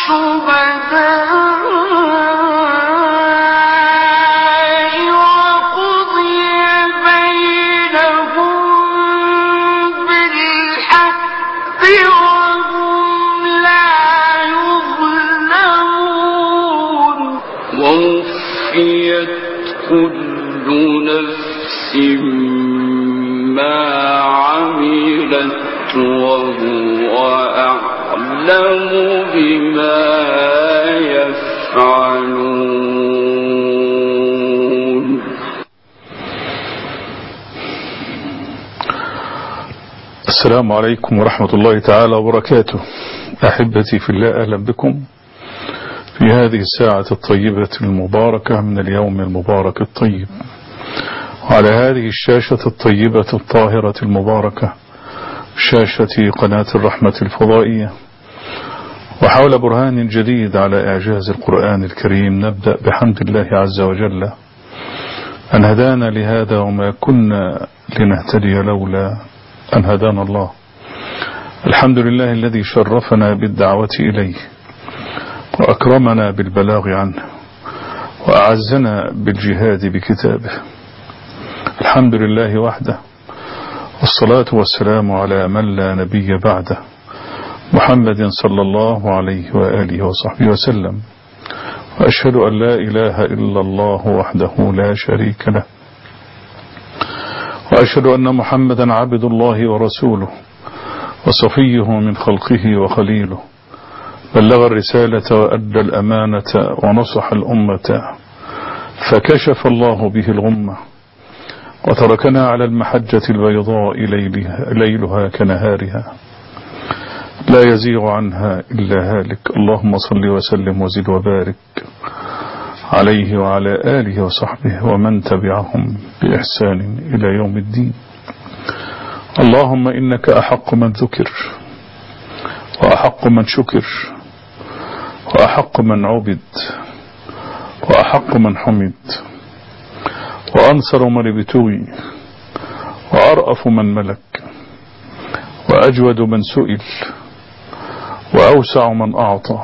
الشهداء وقضي بينهم بالحق وهم لا يظلمون ووفيت كل نفس ما عملت وهو أعلم بما يفعلون السلام عليكم ورحمة الله تعالى وبركاته أحبتي في الله أهلا بكم في هذه الساعة الطيبة المباركة من اليوم المبارك الطيب وعلى هذه الشاشة الطيبة الطاهرة المباركة شاشة قناة الرحمة الفضائية وحول برهان جديد على إعجاز القرآن الكريم نبدأ بحمد الله عز وجل أن هدانا لهذا وما كنا لنهتدي لولا أن هدانا الله الحمد لله الذي شرفنا بالدعوة إليه وأكرمنا بالبلاغ عنه وأعزنا بالجهاد بكتابه الحمد لله وحده والصلاة والسلام على من لا نبي بعده محمد صلى الله عليه وآله وصحبه وسلم وأشهد أن لا إله إلا الله وحده لا شريك له وأشهد أن محمدا عبد الله ورسوله وصفيه من خلقه وخليله بلغ الرسالة وأدى الأمانة ونصح الأمة فكشف الله به الغمة وتركنا على المحجة البيضاء ليلها, ليلها كنهارها لا يزيغ عنها إلا هالك اللهم صل وسلم وزد وبارك عليه وعلى آله وصحبه ومن تبعهم بإحسان إلى يوم الدين اللهم إنك أحق من ذكر وأحق من شكر وأحق من عبد وأحق من حمد وأنصر من ابتغي وأرأف من ملك وأجود من سئل وأوسع من أعطى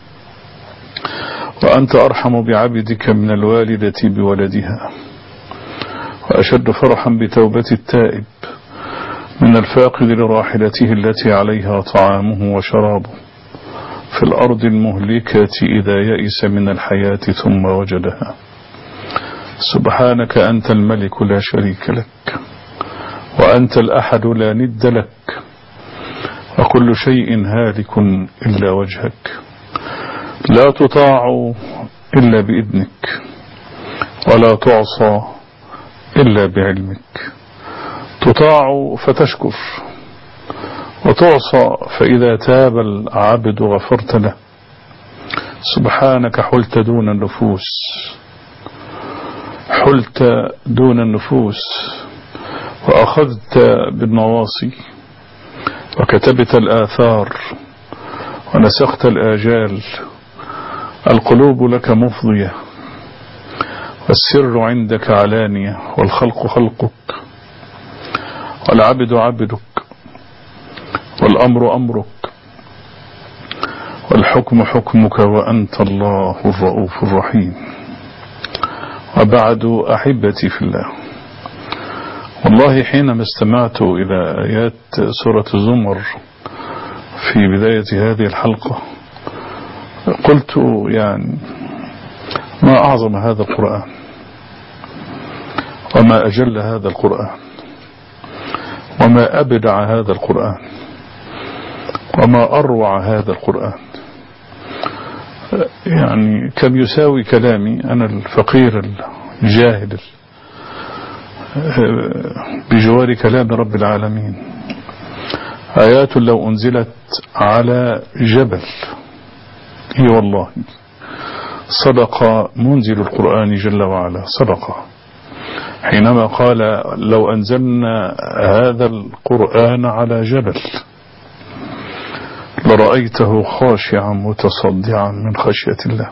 وأنت أرحم بعبدك من الوالدة بولدها وأشد فرحا بتوبة التائب من الفاقد لراحلته التي عليها طعامه وشرابه في الأرض المهلكة إذا يئس من الحياة ثم وجدها سبحانك أنت الملك لا شريك لك وأنت الأحد لا ند لك وكل شيء هالك إلا وجهك لا تطاع إلا بإذنك ولا تعصى إلا بعلمك تطاع فتشكر وتعصى فإذا تاب العبد غفرت له سبحانك حلت دون النفوس حلت دون النفوس وأخذت بالنواصي وكتبت الآثار ونسخت الآجال القلوب لك مفضية والسر عندك علانية والخلق خلقك والعبد عبدك والأمر أمرك والحكم حكمك وأنت الله الرؤوف الرحيم وبعد أحبتي في الله والله حينما استمعت إلى آيات سورة الزمر في بداية هذه الحلقة قلت يعني ما أعظم هذا القرآن وما أجل هذا القرآن وما أبدع هذا القرآن وما أروع هذا القرآن يعني كم يساوي كلامي أنا الفقير الجاهل بجوار كلام رب العالمين آيات لو أنزلت على جبل هي والله صدق منزل القرآن جل وعلا صدق حينما قال لو أنزلنا هذا القرآن على جبل لرأيته خاشعا متصدعا من خشية الله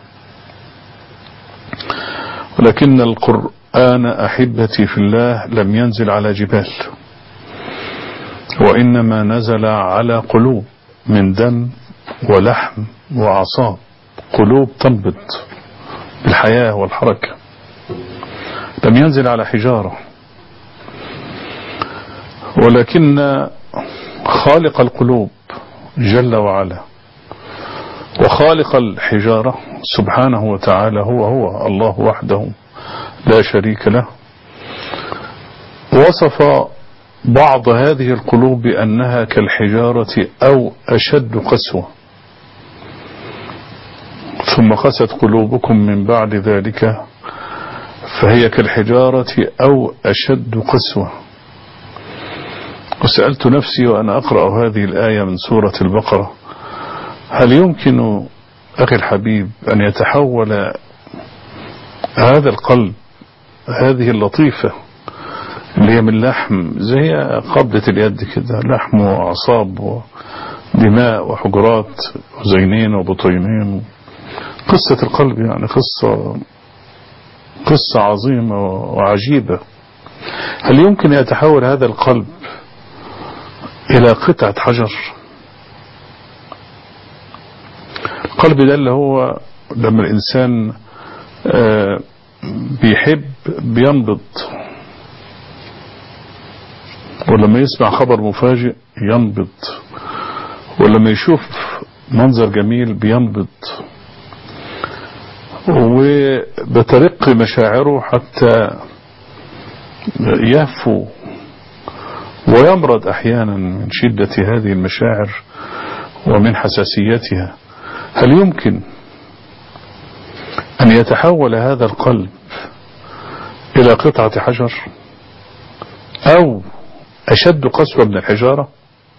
ولكن القرآن أحبتي في الله لم ينزل على جبال وإنما نزل على قلوب من دم ولحم وأعصاب قلوب تنبض بالحياة والحركة لم ينزل على حجارة ولكن خالق القلوب جل وعلا وخالق الحجارة سبحانه وتعالى هو هو الله وحده لا شريك له وصف بعض هذه القلوب بأنها كالحجارة أو أشد قسوة ثم قست قلوبكم من بعد ذلك فهي كالحجارة أو أشد قسوة وسألت نفسي وأنا أقرأ هذه الآية من سورة البقرة هل يمكن أخي الحبيب أن يتحول هذا القلب هذه اللطيفة اللي هي من لحم زي قبضة اليد كده لحم وأعصاب ودماء وحجرات وزينين وبطينين قصة القلب يعني قصة قصة عظيمة وعجيبة هل يمكن يتحول هذا القلب إلى قطعة حجر القلب ده اللي هو لما الإنسان بيحب بينبض ولما يسمع خبر مفاجئ ينبض ولما يشوف منظر جميل بينبض وبترق مشاعره حتى يهفو ويمرض احيانا من شدة هذه المشاعر ومن حساسيتها هل يمكن ان يتحول هذا القلب الى قطعة حجر او اشد قسوة من الحجارة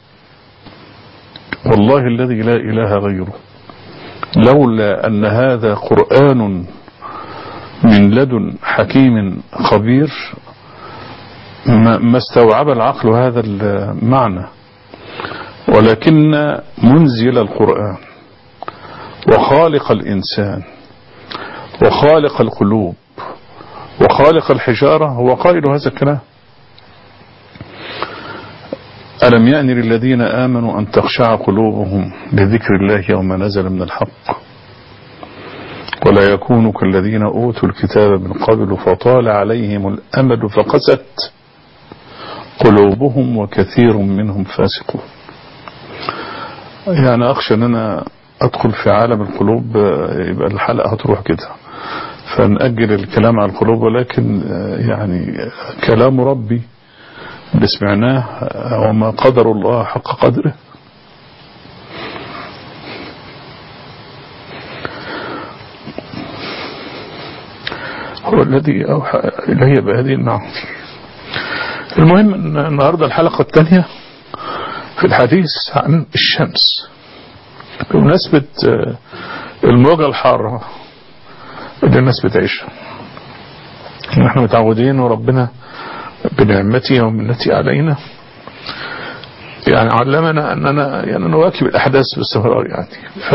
والله الذي لا اله غيره لولا أن هذا قرآن من لدن حكيم خبير ما استوعب العقل هذا المعنى ولكن منزل القرآن وخالق الإنسان وخالق القلوب وخالق الحجارة هو قائل هذا الكلام ألم يأن للذين آمنوا أن تخشع قلوبهم لذكر الله يوم نزل من الحق ولا يكونوا كالذين أوتوا الكتاب من قبل فطال عليهم الأمد فقست قلوبهم وكثير منهم فاسقون يعني أخشى أن أنا أدخل في عالم القلوب يبقى الحلقة هتروح كده فنأجل الكلام عن القلوب ولكن يعني كلام ربي اللي سمعناه وما قدر الله حق قدره هو الذي أوحى إلي بهذه المعاني المهم أن النهاردة الحلقة الثانية في الحديث عن الشمس بمناسبة الموجة الحارة اللي الناس بتعيشها نحن متعودين وربنا بنعمته ومنته علينا يعني علمنا أننا يعني نواكب الأحداث باستمرار يعني ف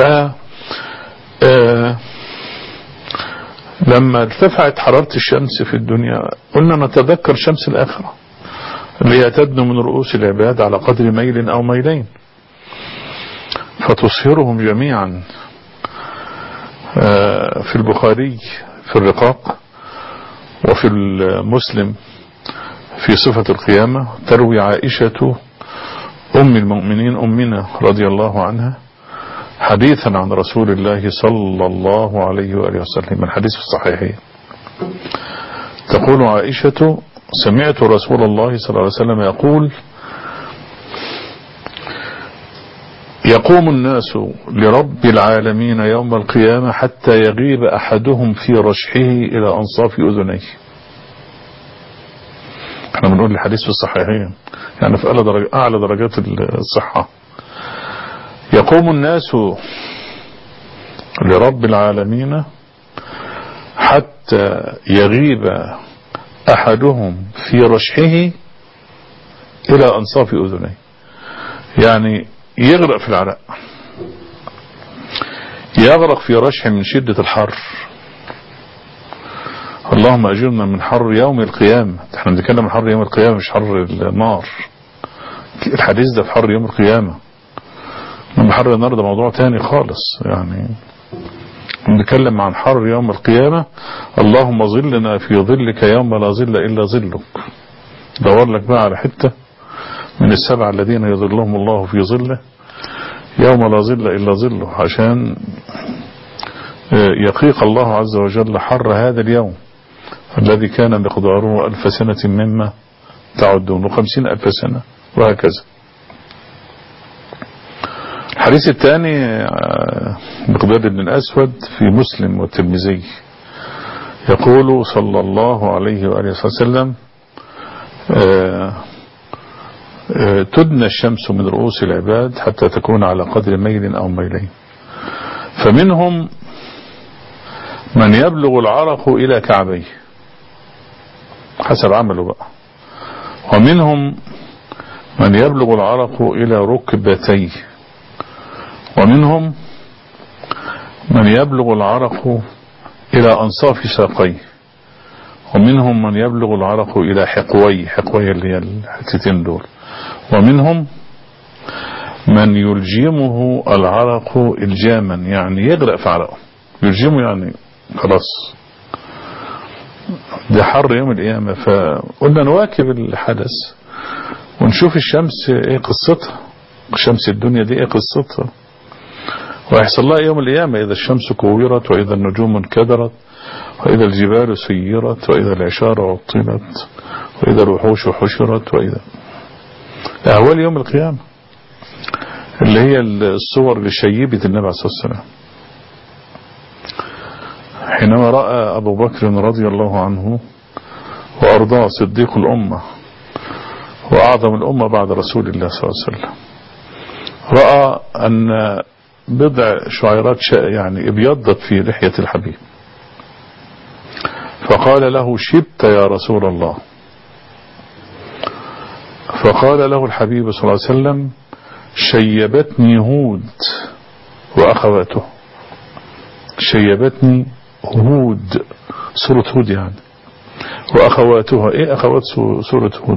آه لما ارتفعت حرارة الشمس في الدنيا قلنا نتذكر شمس الآخرة اللي هي تدنو من رؤوس العباد على قدر ميل أو ميلين فتصهرهم جميعا آه في البخاري في الرقاق وفي المسلم في صفة القيامة تروي عائشة أم المؤمنين أمنا رضي الله عنها حديثا عن رسول الله صلى الله عليه وآله وسلم من حديث في الصحيحين تقول عائشة سمعت رسول الله صلى الله عليه وسلم يقول يقوم الناس لرب العالمين يوم القيامة حتى يغيب أحدهم في رشحه إلى أنصاف أذنيه احنا بنقول الحديث في الصحيحين يعني في أعلى, درج... أعلى درجات الصحة يقوم الناس لرب العالمين حتى يغيب أحدهم في رشحه إلى أنصاف أذنيه يعني يغرق في العرق يغرق في رشح من شدة الحر اللهم أجرنا من حر يوم القيامة احنا بنتكلم عن حر يوم القيامة مش حر النار الحديث ده في حر يوم القيامة لما حر النار ده موضوع تاني خالص يعني نتكلم عن حر يوم القيامة اللهم ظلنا في ظلك يوم لا ظل إلا ظلك دور لك بقى على حتة من السبع الذين يظلهم الله في ظله يوم لا ظل إلا ظله عشان يقيق الله عز وجل حر هذا اليوم الذي كان مقداره ألف سنة مما تعدون وخمسين ألف سنة وهكذا الحديث الثاني مقداد بن الأسود في مسلم والترمذي يقول صلى الله عليه وآله وسلم تدنى الشمس من رؤوس العباد حتى تكون على قدر ميل أو ميلين فمنهم من يبلغ العرق إلى كعبيه حسب عمله بقى ومنهم من يبلغ العرق إلى ركبتيه ومنهم من يبلغ العرق إلى أنصاف ساقيه ومنهم من يبلغ العرق إلى حقوي حقوي اللي هي الحتتين دول ومنهم من يلجمه العرق الجاما يعني يغرق في عرقه يلجمه يعني خلاص ده حر يوم القيامة فقلنا نواكب الحدث ونشوف الشمس ايه قصتها شمس الدنيا دي ايه قصتها ويحصل لها يوم القيامة إذا الشمس كورت وإذا النجوم انكدرت وإذا الجبال سيرت وإذا العشار عطلت وإذا الوحوش حشرت وإذا أهوال يوم القيامة اللي هي الصور لشيبة النبي عليه الصلاة والسلام حينما رأى أبو بكر رضي الله عنه وأرضاه صديق الأمة وأعظم الأمة بعد رسول الله صلى الله عليه وسلم رأى أن بضع شعيرات يعني ابيضت في لحية الحبيب فقال له شبت يا رسول الله فقال له الحبيب صلى الله عليه وسلم شيبتني هود وأخواته شيبتني هود سورة هود يعني وأخواتها إيه أخوات سورة هود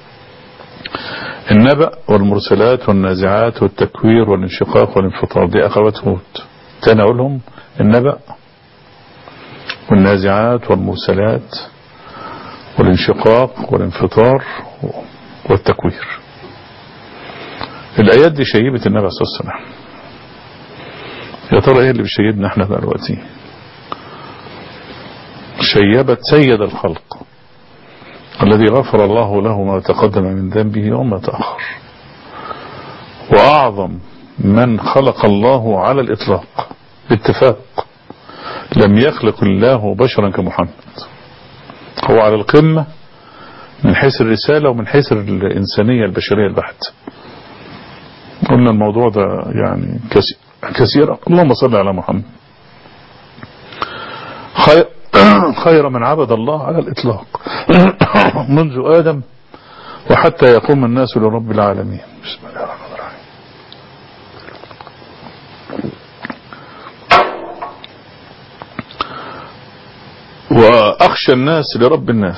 النبأ والمرسلات والنازعات والتكوير والانشقاق والانفطار دي أخوات هود تاني أقولهم النبأ والنازعات والمرسلات والانشقاق والانفطار والتكوير الآيات دي شيبت النبي صلى الله عليه وسلم يا ترى ايه اللي بيشيبنا احنا بقى دلوقتي شيبت سيد الخلق الذي غفر الله له ما تقدم من ذنبه وما تأخر وأعظم من خلق الله على الإطلاق باتفاق لم يخلق الله بشرا كمحمد هو على القمة من حيث الرسالة ومن حيث الإنسانية البشرية البحت قلنا الموضوع ده يعني كثيرا اللهم صل على محمد خير, خير من عبد الله على الإطلاق منذ آدم وحتى يقوم الناس لرب العالمين بسم الله الرحمن الرحيم وأخشى الناس لرب الناس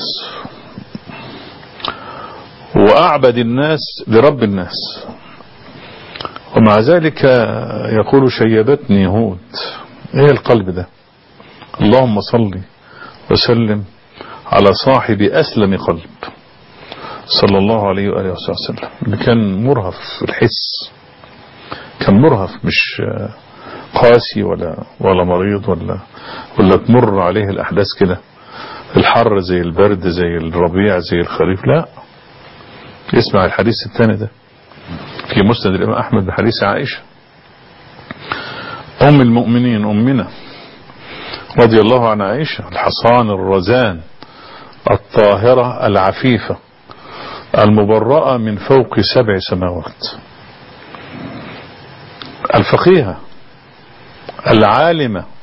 وأعبد الناس لرب الناس ومع ذلك يقول شيبتني هود ايه القلب ده اللهم صل وسلم على صاحب أسلم قلب صلى الله عليه وآله وسلم اللي كان مرهف في الحس كان مرهف مش قاسي ولا ولا مريض ولا ولا تمر عليه الأحداث كده الحر زي البرد زي الربيع زي الخريف لا اسمع الحديث الثاني ده في مسند الإمام أحمد بحديث عائشة أم المؤمنين أمنا رضي الله عن عائشة الحصان الرزان الطاهرة العفيفة المبرأة من فوق سبع سماوات الفقيهة العالمة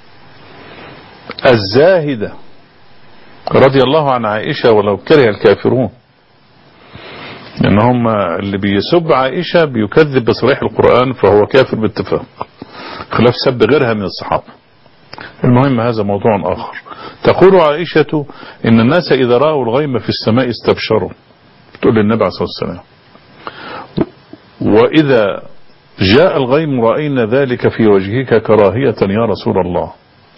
الزاهدة رضي الله عن عائشة ولو كره الكافرون لأن هم اللي بيسب عائشة بيكذب بصريح القرآن فهو كافر باتفاق خلاف سب غيرها من الصحابة المهم هذا موضوع آخر تقول عائشة إن الناس إذا رأوا الغيم في السماء استبشروا تقول للنبي عليه الصلاة والسلام وإذا جاء الغيم رأينا ذلك في وجهك كراهية يا رسول الله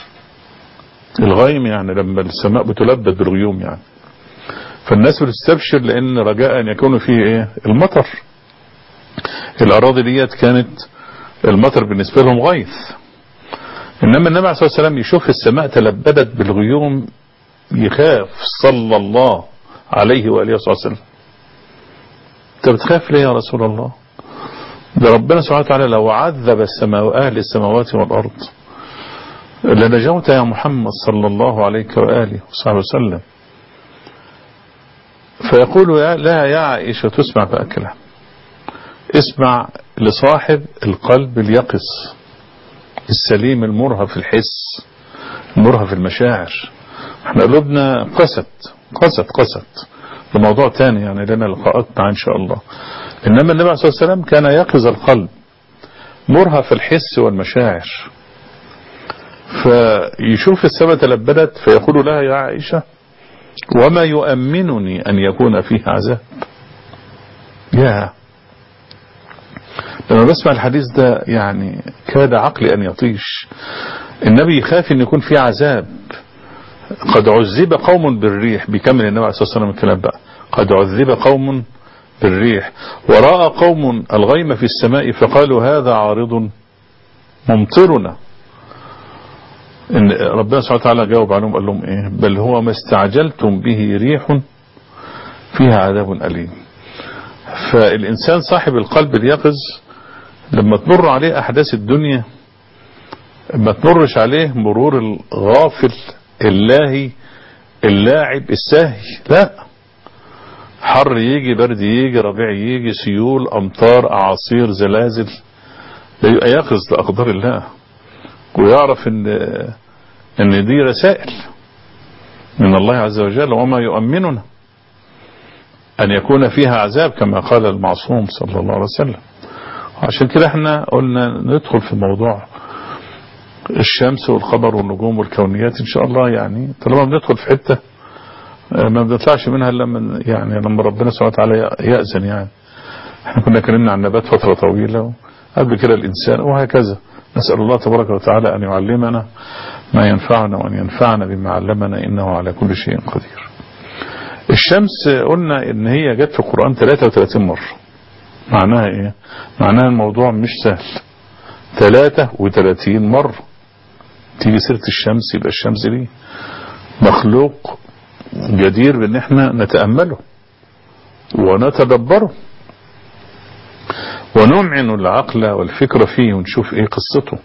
الغيم يعني لما السماء بتلبد بالغيوم يعني فالناس بتستبشر لأن رجاء أن يكون فيه إيه المطر الأراضي ديت كانت المطر بالنسبة لهم غيث إنما النبي عليه الصلاة والسلام يشوف السماء تلبدت بالغيوم يخاف صلى الله عليه وآله وسلم انت بتخاف ليه يا رسول الله ده ربنا سبحانه وتعالى لو عذب السماء أهل السماوات والأرض لنجوت يا محمد صلى الله عليك وآله وصحبه وسلم فيقول يا لا يا عائشة تسمع فأكلها اسمع لصاحب القلب اليقظ السليم المرهف الحس المرهف المشاعر احنا قلوبنا قست قست قست ده موضوع تاني يعني لنا لقاءات معاه ان شاء الله انما النبي عليه الصلاه والسلام كان يقظ القلب مرهف الحس والمشاعر فيشوف السماء تلبدت فيقول لها يا عائشة وما يؤمنني أن يكون فيه عذاب يا لما بسمع الحديث ده يعني كاد عقلي أن يطيش النبي يخاف أن يكون فيه عذاب قد عذب قوم بالريح بيكمل النبي عليه الصلاة والسلام الكلام بقى قد عذب قوم بالريح ورأى قوم الغيم في السماء فقالوا هذا عارض ممطرنا إن ربنا سبحانه وتعالى جاوب عليهم قال لهم إيه بل هو ما استعجلتم به ريح فيها عذاب أليم فالإنسان صاحب القلب اليقظ لما تمر عليه أحداث الدنيا ما تمرش عليه مرور الغافل اللاهي اللاعب الساهي لا حر يجي برد يجي ربيع يجي سيول أمطار أعاصير زلازل لا يبقى يقظ لأقدار الله ويعرف ان ان دي رسائل من الله عز وجل وما يؤمننا ان يكون فيها عذاب كما قال المعصوم صلى الله عليه وسلم عشان كده احنا قلنا ندخل في موضوع الشمس والقمر والنجوم والكونيات ان شاء الله يعني طالما بندخل في حته ما بنطلعش منها الا من يعني لما ربنا سبحانه وتعالى يأذن يعني احنا كنا اتكلمنا عن النبات فتره طويله قبل كده الانسان وهكذا نسأل الله تبارك وتعالى أن يعلمنا ما ينفعنا وأن ينفعنا بما علمنا إنه على كل شيء قدير الشمس قلنا إن هي جت في القرآن 33 مرة معناها إيه معناها الموضوع مش سهل 33 مرة تيجي سيرة الشمس يبقى الشمس دي مخلوق جدير بأن احنا نتأمله ونتدبره ونمعن العقل والفكر فيه ونشوف ايه قصته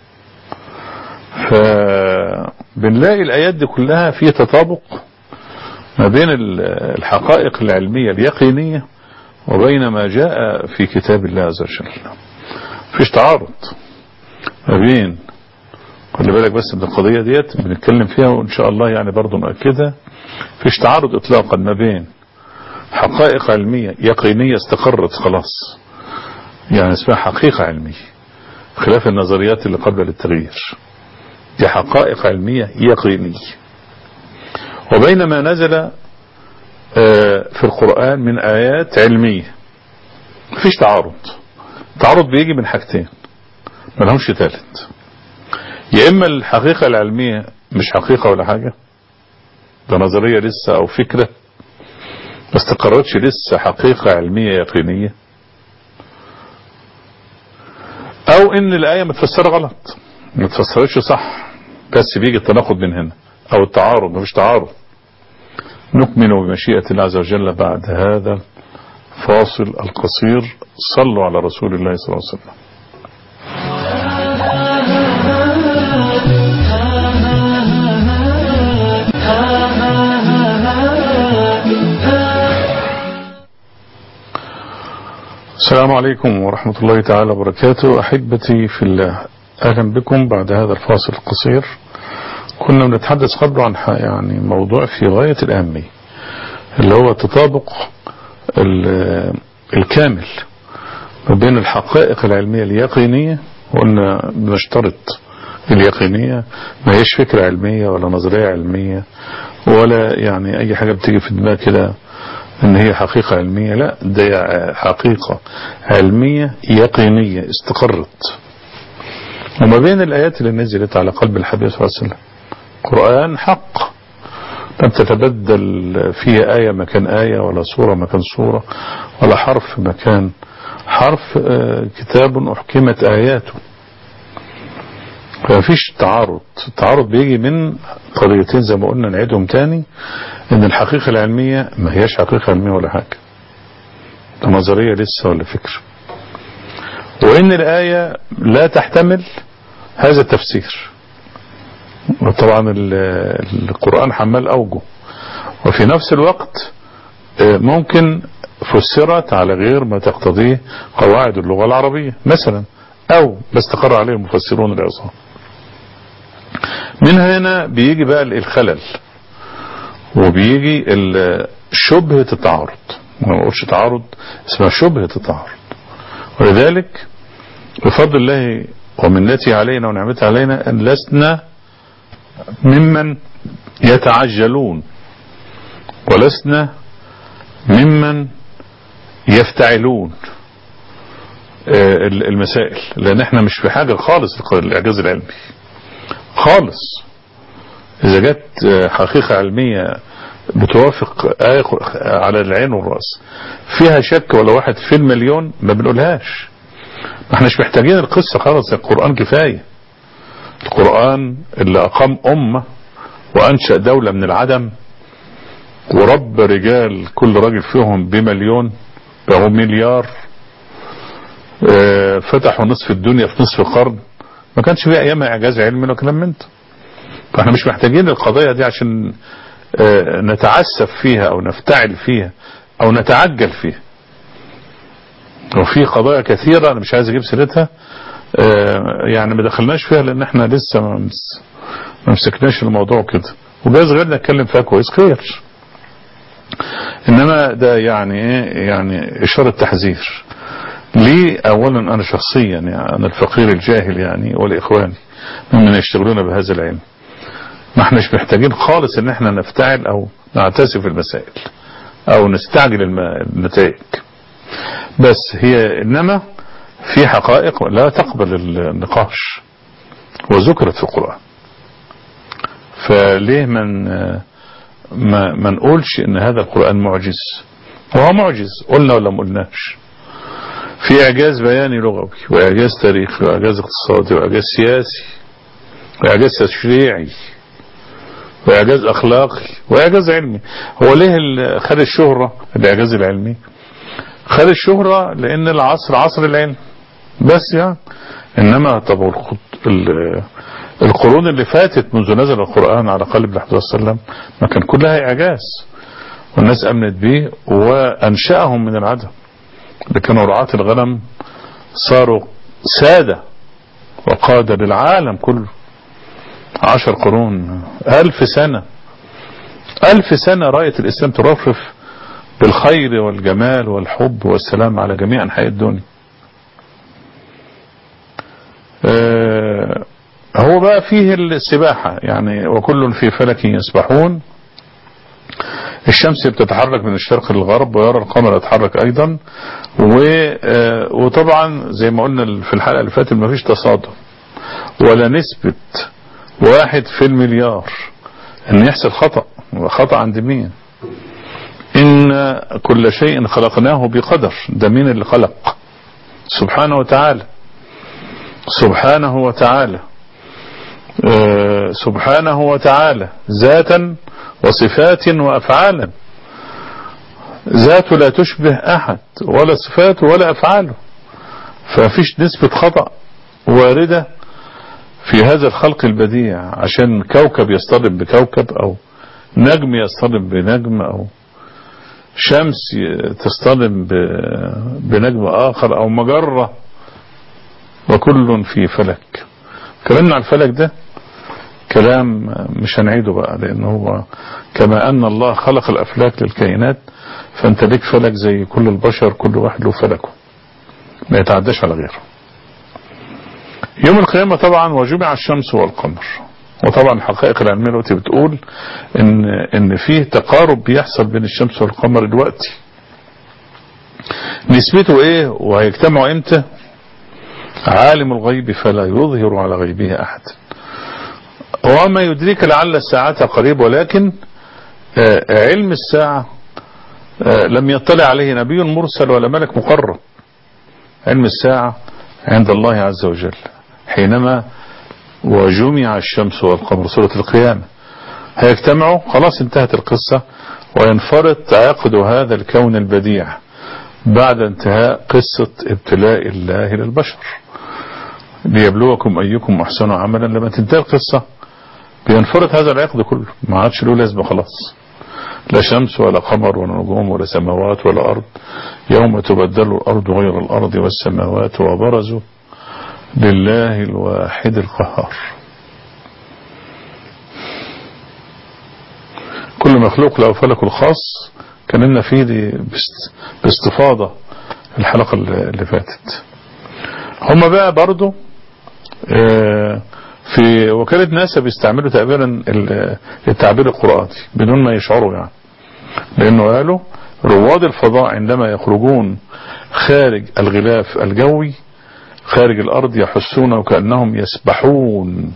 فبنلاقي الايات دي كلها في تطابق ما بين الحقائق العلمية اليقينية وبين ما جاء في كتاب الله عز وجل فيش تعارض ما بين خلي بالك بس من القضية ديت بنتكلم فيها وان شاء الله يعني برضو نأكدها فيش تعارض اطلاقا ما بين حقائق علمية يقينية استقرت خلاص يعني اسمها حقيقة علمية خلاف النظريات اللي قبل التغيير دي حقائق علمية يقينية وبين ما نزل في القرآن من آيات علمية مفيش تعارض تعارض بيجي من حاجتين ما لهمش ثالث يا إما الحقيقة العلمية مش حقيقة ولا حاجة ده نظرية لسه أو فكرة ما استقرتش لسه حقيقة علمية يقينية او ان الايه متفسره غلط ما تفسرتش صح بس بيجي التناقض من هنا او التعارض مفيش تعارض نكمل بمشيئة الله عز وجل بعد هذا فاصل القصير صلوا على رسول الله صلى الله عليه وسلم السلام عليكم ورحمة الله تعالى وبركاته أحبتي في الله أهلا بكم بعد هذا الفاصل القصير كنا بنتحدث قبل عن يعني موضوع في غاية الأهمية اللي هو تطابق الكامل ما بين الحقائق العلمية اليقينية وقلنا بنشترط اليقينية ما هيش فكرة علمية ولا نظرية علمية ولا يعني أي حاجة بتيجي في دماغ كده ان هي حقيقة علمية لا ده حقيقة علمية يقينية استقرت وما بين الآيات اللي نزلت على قلب الحبيب صلى الله عليه وسلم قرآن حق لم تتبدل فيه آية مكان آية ولا صورة مكان صورة ولا حرف مكان حرف كتاب أحكمت آياته فمفيش تعارض التعارض بيجي من قضيتين زي ما قلنا نعيدهم تاني ان الحقيقة العلمية ما هياش حقيقة علمية ولا حاجة ده نظرية لسه ولا فكر وان الآية لا تحتمل هذا التفسير وطبعا القرآن حمال أوجه وفي نفس الوقت ممكن فسرت على غير ما تقتضيه قواعد اللغة العربية مثلا أو ما استقر عليه المفسرون العظام من هنا بيجي بقى الخلل وبيجي شبهة التعارض ما نقولش تعارض اسمها شبهة التعارض ولذلك بفضل الله ومنته علينا ونعمته علينا أن لسنا ممن يتعجلون ولسنا ممن يفتعلون المسائل لان احنا مش في حاجة خالص الاعجاز العلمي خالص اذا جت حقيقة علمية بتوافق آية على العين والرأس فيها شك ولا واحد في المليون ما بنقولهاش ما احناش محتاجين القصة خالص القرآن كفاية القرآن اللي أقام أمة وأنشأ دولة من العدم ورب رجال كل راجل فيهم بمليون بقوا مليار اه فتحوا نصف الدنيا في نصف القرن ما كانش فيها أيامها إعجاز علمي ولا كلام من ده فاحنا مش محتاجين القضية دي عشان اه نتعسف فيها أو نفتعل فيها أو نتعجل فيها وفي قضايا كثيرة أنا مش عايز أجيب سيرتها يعني ما دخلناش فيها لان احنا لسه ما مسكناش الموضوع كده وجايز غيرنا نتكلم فيها كويس خير انما ده يعني ايه يعني اشارة تحذير لي اولا انا شخصيا يعني انا الفقير الجاهل يعني والاخواني ممن يشتغلون بهذا العلم ما احناش محتاجين خالص ان احنا نفتعل او نعتسف المسائل او نستعجل النتائج بس هي انما في حقائق لا تقبل النقاش وذكرت في القرآن فليه من ما, ما نقولش ان هذا القرآن معجز وهو معجز قلنا ولا ما قلناش في اعجاز بياني لغوي واعجاز تاريخي واعجاز اقتصادي واعجاز سياسي واعجاز تشريعي واعجاز اخلاقي واعجاز علمي هو ليه خد الشهرة الاعجاز العلمي خد الشهرة لان العصر عصر العلم بس يعني انما طب القرون اللي فاتت منذ نزل القرآن على قلب النبي صلى الله عليه وسلم ما كان كلها اعجاز والناس امنت به وانشأهم من العدم اللي كانوا رعاة الغنم صاروا سادة وقادة للعالم كله عشر قرون ألف سنة ألف سنة راية الإسلام ترفرف بالخير والجمال والحب والسلام على جميع أنحاء الدنيا آه هو بقى فيه السباحة يعني وكل في فلك يسبحون الشمس بتتحرك من الشرق للغرب ويرى القمر يتحرك ايضا وطبعا زي ما قلنا في الحلقة اللي فاتت مفيش تصادم ولا نسبة واحد في المليار ان يحصل خطأ خطأ عند مين ان كل شيء خلقناه بقدر ده مين اللي خلق سبحانه وتعالى سبحانه وتعالى أه سبحانه وتعالى ذاتا وصفات وأفعالا ذاته لا تشبه أحد ولا صفاته ولا أفعاله ففيش نسبة خطأ واردة في هذا الخلق البديع عشان كوكب يصطدم بكوكب أو نجم يصطدم بنجم أو شمس تصطدم بنجم آخر أو مجرة وكل في فلك كلامنا على الفلك ده كلام مش هنعيده بقى لأنه هو كما أن الله خلق الأفلاك للكائنات فأنت ليك فلك زي كل البشر كل واحد له فلكه ما يتعداش على غيره يوم القيامة طبعا وجمع الشمس والقمر وطبعا الحقائق العلمية دلوقتي بتقول ان ان فيه تقارب بيحصل بين الشمس والقمر دلوقتي نسبته ايه وهيجتمعوا امتى عالم الغيب فلا يظهر على غيبه احد وما يدريك لعل الساعة قريب ولكن علم الساعة لم يطلع عليه نبي مرسل ولا ملك مقرب علم الساعة عند الله عز وجل حينما وجمع الشمس والقمر سورة القيامة هيجتمعوا خلاص انتهت القصة وينفرط عقد هذا الكون البديع بعد انتهاء قصة ابتلاء الله للبشر ليبلوكم أيكم أحسن عملا لما تنتهي القصة بينفرط هذا العقد كله ما عادش له لازمة خلاص لا شمس ولا قمر ولا نجوم ولا سماوات ولا أرض يوم تبدل الأرض غير الأرض والسماوات وبرزوا لله الواحد القهار كل مخلوق له فلك الخاص كلمنا فيه دي باستفاضة الحلقة اللي فاتت هم بقى برضو في وكالة ناسا بيستعملوا تقريبا التعبير القرآني بدون ما يشعروا يعني لأنه قالوا رواد الفضاء عندما يخرجون خارج الغلاف الجوي خارج الأرض يحسون وكأنهم يسبحون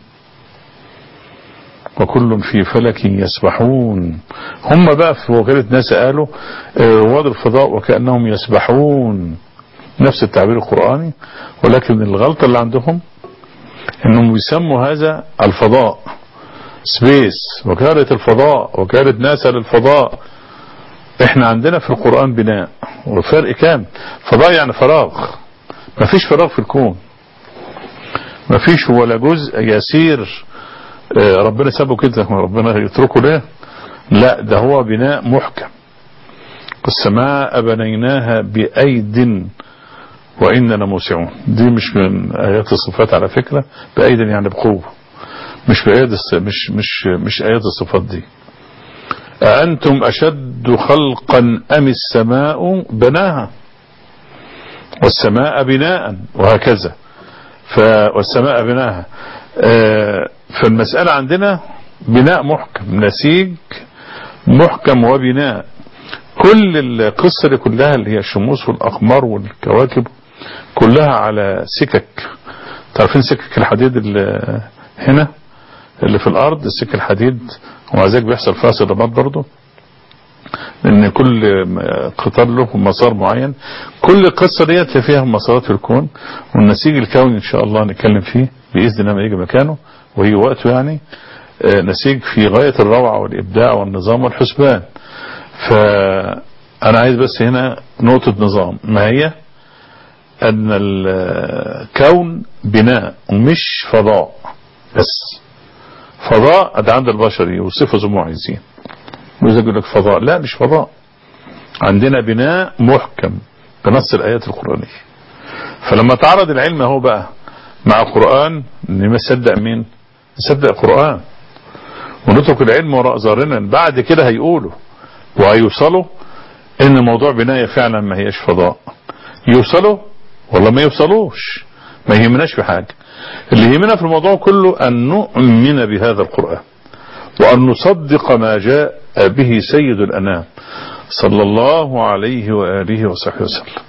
وكل في فلك يسبحون هم بقى في وكالة ناسا قالوا رواد الفضاء وكأنهم يسبحون نفس التعبير القرآني ولكن الغلطة اللي عندهم انهم بيسموا هذا الفضاء سبيس وكالة الفضاء وكالة ناسا للفضاء احنا عندنا في القرآن بناء والفرق كام فضاء يعني فراغ مفيش فراغ في الكون مفيش ولا جزء يسير ربنا سابه كده ربنا يتركه ليه لا ده هو بناء محكم السماء بنيناها بأيد وإننا موسعون دي مش من آيات الصفات على فكرة بأيد يعني بقوة مش بآيات مش مش مش آيات الصفات دي أأنتم أشد خلقا أم السماء بناها والسماء بناء وهكذا ف والسماء بناها فالمسألة عندنا بناء محكم نسيج محكم وبناء كل القصة دي كلها اللي هي الشموس والأقمار والكواكب كلها على سكك تعرفين سكك الحديد اللي هنا اللي في الأرض السكك الحديد ومع ذلك بيحصل فيها صدمات برضه لأن كل قطار له مسار معين كل القصة ديت فيها مسارات في الكون والنسيج الكوني إن شاء الله نتكلم فيه بإذن الله ما يجي مكانه وهي وقته يعني نسيج في غاية الروعة والإبداع والنظام والحسبان فأنا عايز بس هنا نقطة نظام ما هي أن الكون بناء ومش فضاء بس فضاء ده عند البشر يوصفه زي ما عايزين يقول لك فضاء لا مش فضاء عندنا بناء محكم بنص الآيات القرآنية فلما تعرض العلم اهو بقى مع القرآن نصدق مين نصدق القرآن ونترك العلم وراء ظهرنا بعد كده هيقولوا وهيوصلوا ان الموضوع بناية فعلا ما هيش فضاء يوصلوا والله ما يوصلوش ما يهمناش في حاجة اللي يهمنا في الموضوع كله ان نؤمن بهذا القرآن وان نصدق ما جاء به سيد الانام صلى الله عليه وآله وصحبه وسلم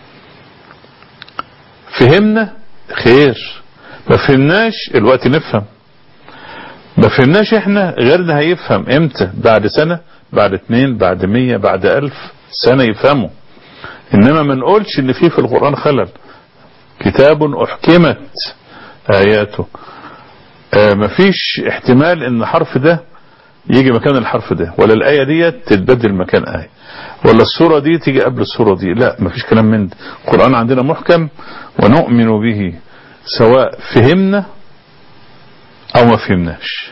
فهمنا خير ما فهمناش الوقت نفهم ما فهمناش احنا غيرنا هيفهم امتى بعد سنة بعد اتنين بعد مية بعد الف سنة يفهموا انما ما نقولش ان في في القرآن خلل كتاب احكمت اياته آه مفيش احتمال ان حرف ده يجي مكان الحرف ده ولا الآية دي تتبدل مكان آية ولا الصورة دي تيجي قبل الصورة دي لا مفيش كلام من ده القرآن عندنا محكم ونؤمن به سواء فهمنا او ما فهمناش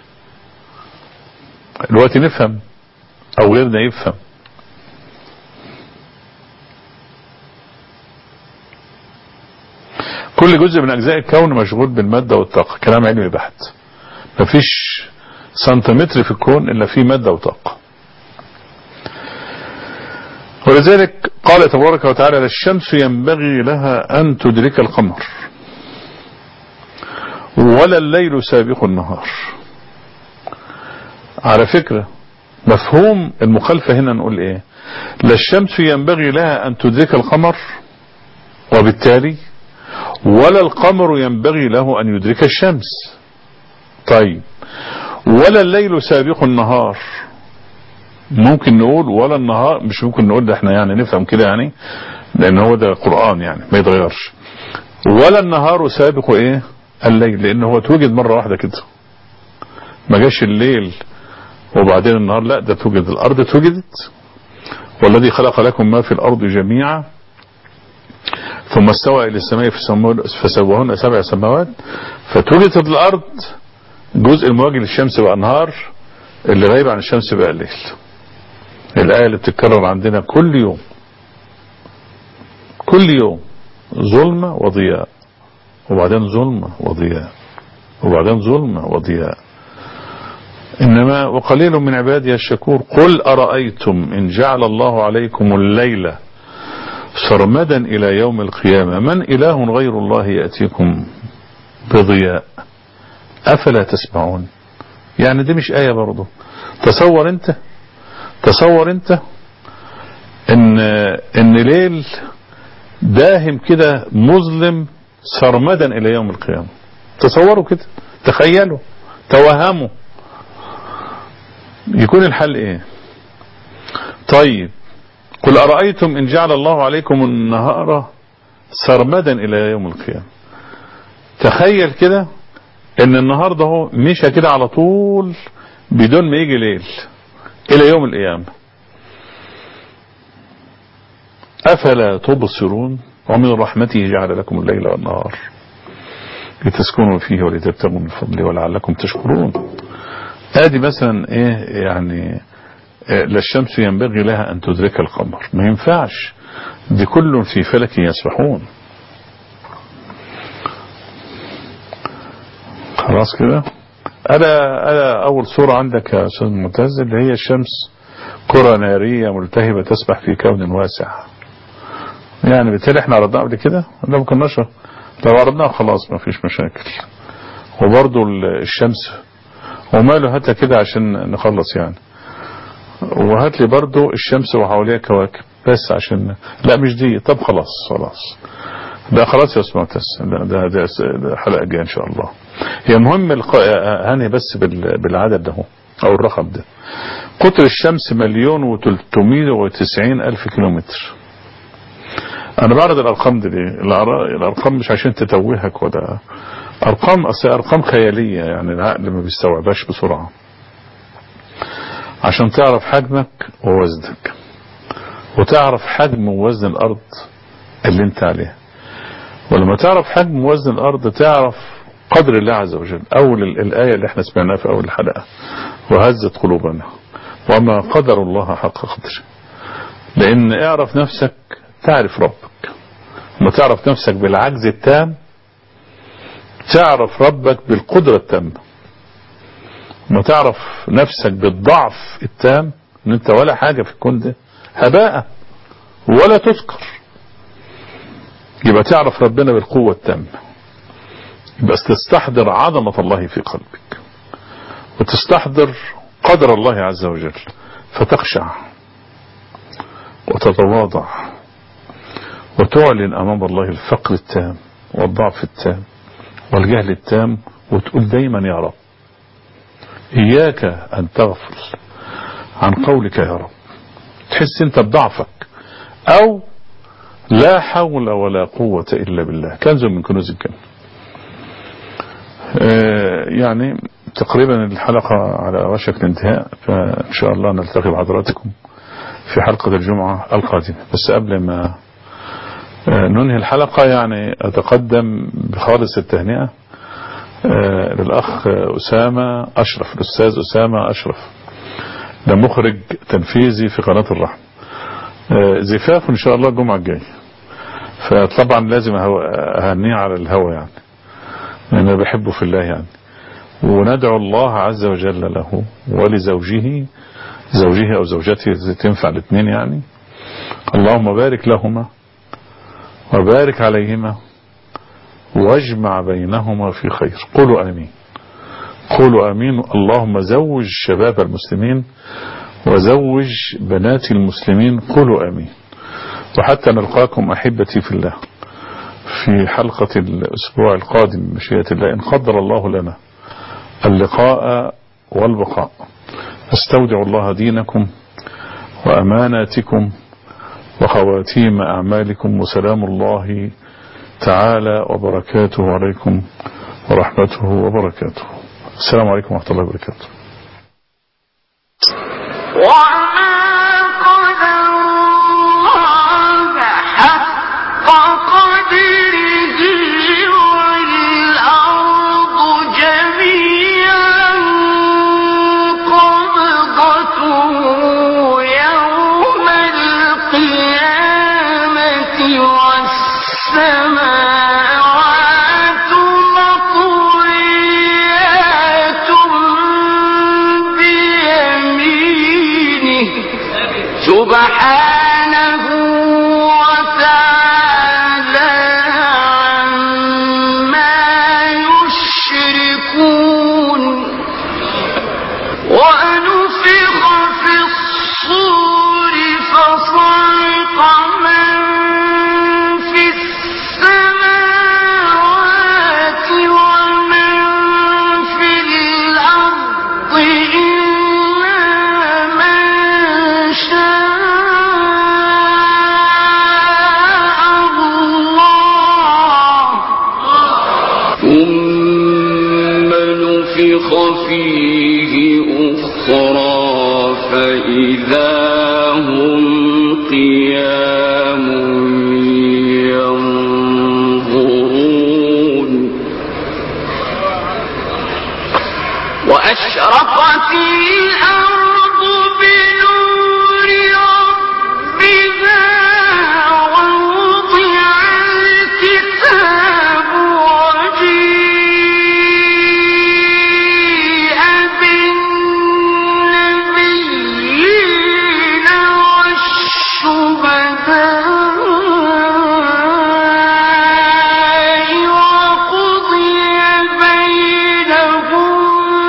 الوقت نفهم او غيرنا يفهم كل جزء من اجزاء الكون مشغول بالمادة والطاقة كلام علمي بحت مفيش سنتيمتر في الكون الا فيه مادة وطاقة ولذلك قال تبارك وتعالى الشمس ينبغي لها ان تدرك القمر ولا الليل سابق النهار على فكرة مفهوم المخالفة هنا نقول ايه لا الشمس ينبغي لها ان تدرك القمر وبالتالي ولا القمر ينبغي له ان يدرك الشمس طيب ولا الليل سابق النهار ممكن نقول ولا النهار مش ممكن نقول ده احنا يعني نفهم كده يعني لان هو ده قرآن يعني ما يتغيرش ولا النهار سابق ايه الليل لان هو توجد مرة واحدة كده ما جاش الليل وبعدين النهار لا ده توجد الارض توجدت والذي خلق لكم ما في الارض جميعا ثم استوى الى السماء فسواهن سبع سماوات فتوجدت الارض جزء المواجه للشمس بقى نهار اللي غايب عن الشمس بقى الليل الآية اللي بتتكرر عندنا كل يوم كل يوم ظلمة وضياء وبعدين ظلمة وضياء وبعدين ظلمة وضياء إنما وقليل من عبادي الشكور قل أرأيتم إن جعل الله عليكم الليل سرمدا إلى يوم القيامة من إله غير الله يأتيكم بضياء أفلا تسمعون يعني دي مش آية برضه تصور انت تصور انت ان ان ليل داهم كده مظلم سرمدا الى يوم القيامة تصوروا كده تخيلوا توهموا يكون الحل ايه طيب قل أرأيتم إن جعل الله عليكم النهار سرمدا إلى يوم القيامة تخيل كده ان النهاردة هو مشى كده على طول بدون ما يجي ليل الى يوم القيامة افلا تبصرون ومن رحمته جعل لكم الليل والنهار لتسكنوا فيه ولتبتغوا من فضله ولعلكم تشكرون ادي مثلا ايه يعني إيه لا الشمس ينبغي لها ان تدرك القمر ما ينفعش دي كل في فلك يسبحون خلاص كده ألا, ألا أول صورة عندك يا أستاذ معتز اللي هي الشمس كرة نارية ملتهبة تسبح في كون واسع يعني بالتالي احنا عرضناها قبل كده لا ما كناش لو عرضناها خلاص ما فيش مشاكل وبرضو الشمس وماله هاتها كده عشان نخلص يعني وهات لي برضو الشمس وحواليها كواكب بس عشان لا مش دي طب خلاص خلاص لا خلاص يا اسمع تس ده, ده, ده, ده حلقة جاية ان شاء الله هي مهم هاني بس بالعدد ده او الرقم ده قطر الشمس مليون وتلتمية وتسعين الف كيلومتر انا بعرض الارقام دي ليه الارقام مش عشان تتوهك ولا ارقام اصل ارقام خيالية يعني العقل ما بيستوعبهاش بسرعة عشان تعرف حجمك ووزنك وتعرف حجم ووزن الارض اللي انت عليها ولما تعرف حجم وزن الارض تعرف قدر الله عز وجل اول الآية اللي احنا سمعناها في اول الحلقة وهزت قلوبنا وما قدر الله حق قدره لان اعرف نفسك تعرف ربك وما تعرف نفسك بالعجز التام تعرف ربك بالقدرة التامة وما تعرف نفسك بالضعف التام ان انت ولا حاجة في الكون ده هباء ولا تذكر يبقى تعرف ربنا بالقوة التامة يبقى تستحضر عظمة الله في قلبك وتستحضر قدر الله عز وجل فتخشع وتتواضع وتعلن أمام الله الفقر التام والضعف التام والجهل التام وتقول دايما يا رب إياك أن تغفل عن قولك يا رب تحس انت بضعفك أو لا حول ولا قوة إلا بالله كنز من كنوز الجنة يعني تقريبا الحلقة على وشك الانتهاء فإن شاء الله نلتقي بحضراتكم في حلقة الجمعة القادمة بس قبل ما ننهي الحلقة يعني أتقدم بخالص التهنئة للأخ أسامة أشرف الأستاذ أسامة أشرف ده مخرج تنفيذي في قناة الرحمة زفاف إن شاء الله الجمعة الجاية فطبعا لازم أهنيه على الهوى يعني لأن أنا بحبه في الله يعني وندعو الله عز وجل له ولزوجه زوجه أو زوجته تنفع الاثنين يعني اللهم بارك لهما وبارك عليهما واجمع بينهما في خير قولوا آمين قولوا امين اللهم زوج شباب المسلمين وزوج بنات المسلمين قولوا امين وحتى نلقاكم احبتي في الله في حلقة الاسبوع القادم بمشيئة الله ان قدر الله لنا اللقاء والبقاء استودع الله دينكم واماناتكم وخواتيم اعمالكم وسلام الله تعالى وبركاته عليكم ورحمته وبركاته السلام عليكم ورحمة الله وبركاته وما قدر الله حق قدره والأرض جميعا قبضته يوم القيامة والسماوات مطويات بيمينه سبحانه وتعالى عما يشركون ونفخ في الصور فصعق من في السماوات ومن في الأرض إلا من شاء الله ثم نفخ فيه أخرى فإذا هم قيام ينظرون وأشرقت الأرض بنور ربها ووضع الكتاب وجيء بالنبيين والشهداء وقضي بينهم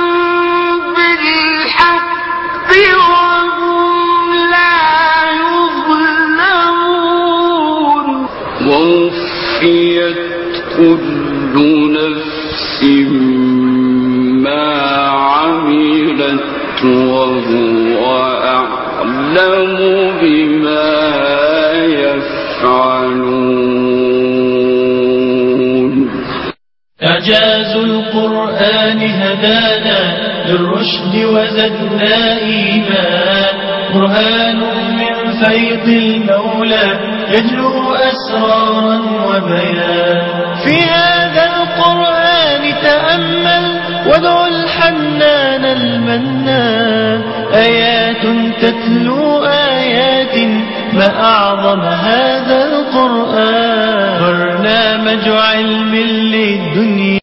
بالحق وهم لا يظلمون ووفيت كل نفس ما عملت وهو أعلم بما يفعلون إعجاز القرآن هدانا للرشد وزدنا إيمان برهان من فيض المولى يجلو أسرارا وبيان في هذا القرآن تأمل وادع الحنان المنان آيات تتلو آيات ما أعظم هذا القرآن برنامج علم للدنيا